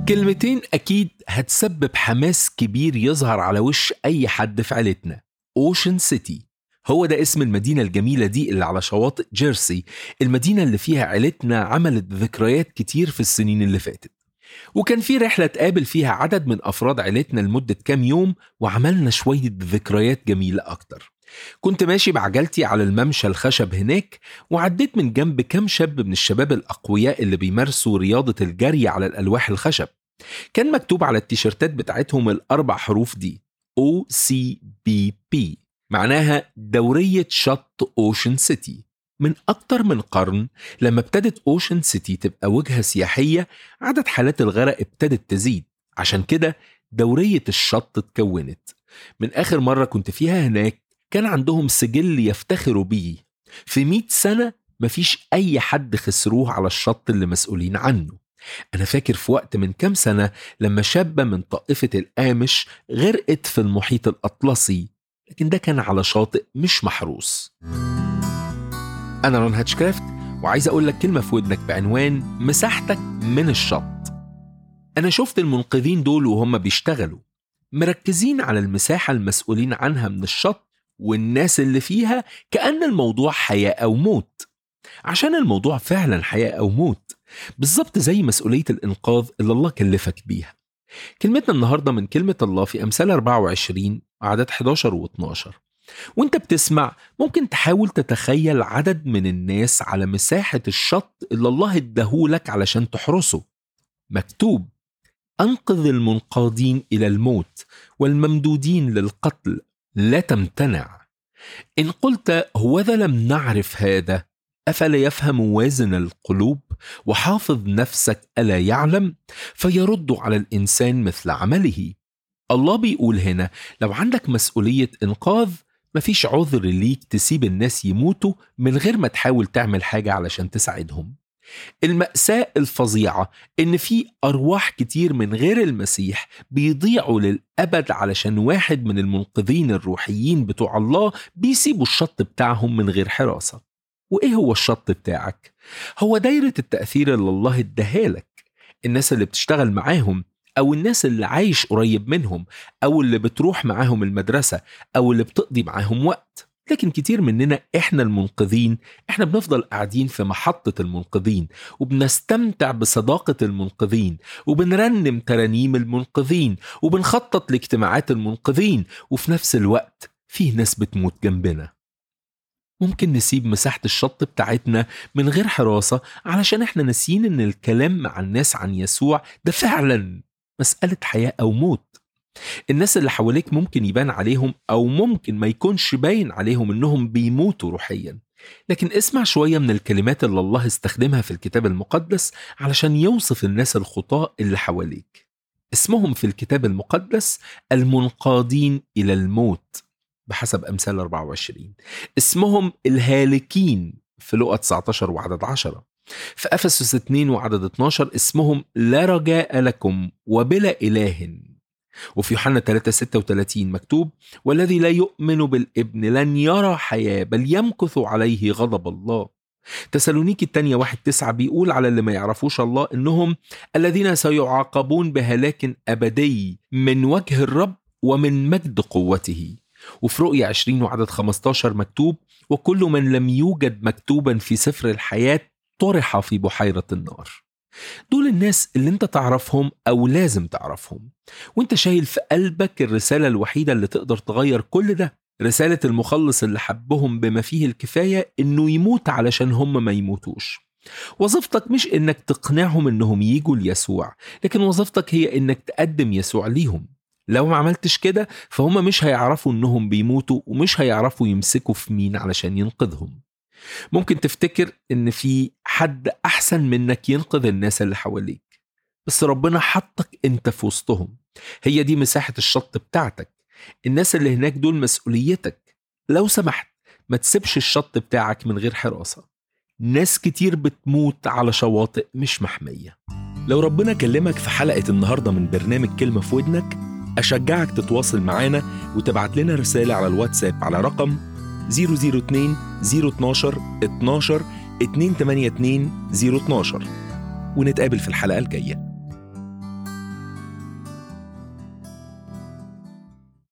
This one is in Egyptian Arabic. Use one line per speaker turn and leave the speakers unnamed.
كلمتين أكيد هتسبب حماس كبير يظهر على وش أي حد في عيلتنا أوشن سيتي هو ده اسم المدينة الجميلة دي اللي على شواطئ جيرسي المدينة اللي فيها عيلتنا عملت ذكريات كتير في السنين اللي فاتت وكان في رحلة تقابل فيها عدد من أفراد عيلتنا لمدة كام يوم وعملنا شوية ذكريات جميلة أكتر كنت ماشي بعجلتي على الممشى الخشب هناك وعديت من جنب كام شاب من الشباب الأقوياء اللي بيمارسوا رياضة الجري على الألواح الخشب كان مكتوب على التيشيرتات بتاعتهم الأربع حروف دي O C B P معناها دورية شط أوشن سيتي من أكتر من قرن لما ابتدت أوشن سيتي تبقى وجهة سياحية عدد حالات الغرق ابتدت تزيد عشان كده دورية الشط اتكونت من آخر مرة كنت فيها هناك كان عندهم سجل يفتخروا بيه في مئة سنة مفيش أي حد خسروه على الشط اللي مسؤولين عنه أنا فاكر في وقت من كام سنة لما شابة من طائفة الآمش غرقت في المحيط الأطلسي لكن ده كان على شاطئ مش محروس أنا رون هاتشكرافت وعايز أقول لك كلمة في ودنك بعنوان مساحتك من الشط أنا شفت المنقذين دول وهم بيشتغلوا مركزين على المساحة المسؤولين عنها من الشط والناس اللي فيها كأن الموضوع حياة أو موت عشان الموضوع فعلا حياة أو موت بالظبط زي مسؤولية الإنقاذ اللي الله كلفك بيها كلمتنا النهاردة من كلمة الله في أمثال 24 عدد 11 و 12 وانت بتسمع ممكن تحاول تتخيل عدد من الناس على مساحة الشط اللي الله اداهولك علشان تحرسه مكتوب أنقذ المنقادين إلى الموت والممدودين للقتل لا تمتنع إن قلت هوذا لم نعرف هذا أفلا يفهم وازن القلوب وحافظ نفسك ألا يعلم فيرد على الإنسان مثل عمله الله بيقول هنا لو عندك مسؤولية إنقاذ مفيش عذر ليك تسيب الناس يموتوا من غير ما تحاول تعمل حاجة علشان تساعدهم المأساة الفظيعة إن في أرواح كتير من غير المسيح بيضيعوا للأبد علشان واحد من المنقذين الروحيين بتوع الله بيسيبوا الشط بتاعهم من غير حراسة وإيه هو الشط بتاعك؟ هو دايرة التأثير اللي الله اداهالك الناس اللي بتشتغل معاهم أو الناس اللي عايش قريب منهم أو اللي بتروح معاهم المدرسة أو اللي بتقضي معاهم وقت لكن كتير مننا احنا المنقذين احنا بنفضل قاعدين في محطة المنقذين وبنستمتع بصداقة المنقذين وبنرنم ترانيم المنقذين وبنخطط لاجتماعات المنقذين وفي نفس الوقت فيه ناس بتموت جنبنا ممكن نسيب مساحة الشط بتاعتنا من غير حراسة علشان احنا ناسيين ان الكلام مع الناس عن يسوع ده فعلا مسألة حياة أو موت الناس اللي حواليك ممكن يبان عليهم أو ممكن ما يكونش باين عليهم إنهم بيموتوا روحيا لكن اسمع شوية من الكلمات اللي الله استخدمها في الكتاب المقدس علشان يوصف الناس الخطاة اللي حواليك اسمهم في الكتاب المقدس المنقادين إلى الموت بحسب أمثال 24 اسمهم الهالكين في لقى 19 وعدد 10 في أفسس 2 وعدد 12 اسمهم لا رجاء لكم وبلا إله وفي يوحنا 3 36 مكتوب والذي لا يؤمن بالابن لن يرى حياة بل يمكث عليه غضب الله تسالونيكي الثانية واحد تسعة بيقول على اللي ما يعرفوش الله إنهم الذين سيعاقبون بهلاك أبدي من وجه الرب ومن مجد قوته وفي رؤية 20 وعدد 15 مكتوب وكل من لم يوجد مكتوبا في سفر الحياة طرح في بحيرة النار دول الناس اللي انت تعرفهم او لازم تعرفهم وانت شايل في قلبك الرسالة الوحيدة اللي تقدر تغير كل ده رسالة المخلص اللي حبهم بما فيه الكفاية انه يموت علشان هم ما يموتوش وظيفتك مش انك تقنعهم انهم يجوا ليسوع لكن وظيفتك هي انك تقدم يسوع ليهم لو ما عملتش كده فهم مش هيعرفوا انهم بيموتوا ومش هيعرفوا يمسكوا في مين علشان ينقذهم ممكن تفتكر ان في حد احسن منك ينقذ الناس اللي حواليك بس ربنا حطك انت في وسطهم هي دي مساحة الشط بتاعتك الناس اللي هناك دول مسؤوليتك لو سمحت ما تسيبش الشط بتاعك من غير حراسة ناس كتير بتموت على شواطئ مش محمية
لو ربنا كلمك في حلقة النهاردة من برنامج كلمة في ودنك أشجعك تتواصل معانا وتبعت لنا رسالة على الواتساب على رقم 002 012 12 282 012 ونتقابل في الحلقة الجاية